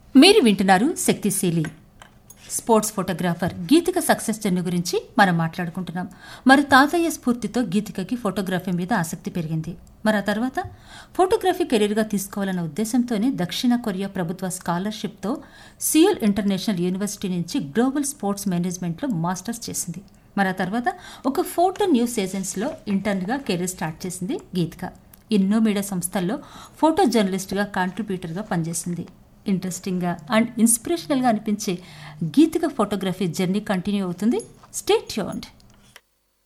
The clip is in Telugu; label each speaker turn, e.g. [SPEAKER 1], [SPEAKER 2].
[SPEAKER 1] మీరు వింటున్నారు శక్తిశీలి sports photographer Geethika success journey గురించి మనం మాట్లాడుకుంటున్నాం మరి తాతయ్య స్ఫూర్తితో గీతికకి ఫోటోగ్రఫీ మీద ఆసక్తి పెరిగింది మరి ఆ తర్వాత ఫోటోగ్రఫీ కెరీర్గా తీసుకోవాలన్న ఉద్దేశంతోనే దక్షిణ కొరియా ప్రభుత్వ స్కాలర్షిప్తో సియోల్ ఇంటర్నేషనల్ యూనివర్సిటీ నుంచి గ్లోబల్ స్పోర్ట్స్ మేనేజ్మెంట్లో మాస్టర్స్ చేసింది మరి ఆ తర్వాత ఒక ఫోటో న్యూస్ ఏజెన్సీలో ఇంటర్న్గా కెరీర్ స్టార్ట్ చేసింది గీతిక ఎన్నో మీడియా సంస్థల్లో ఫోటో జర్నలిస్ట్గా కాంట్రిబ్యూటర్గా పనిచేసింది ఇంట్రెస్టింగ్గా అండ్ ఇన్స్పిరేషనల్గా అనిపించే గీతిక ఫోటోగ్రఫీ జర్నీ కంటిన్యూ అవుతుంది స్టే ట్యూన్డ్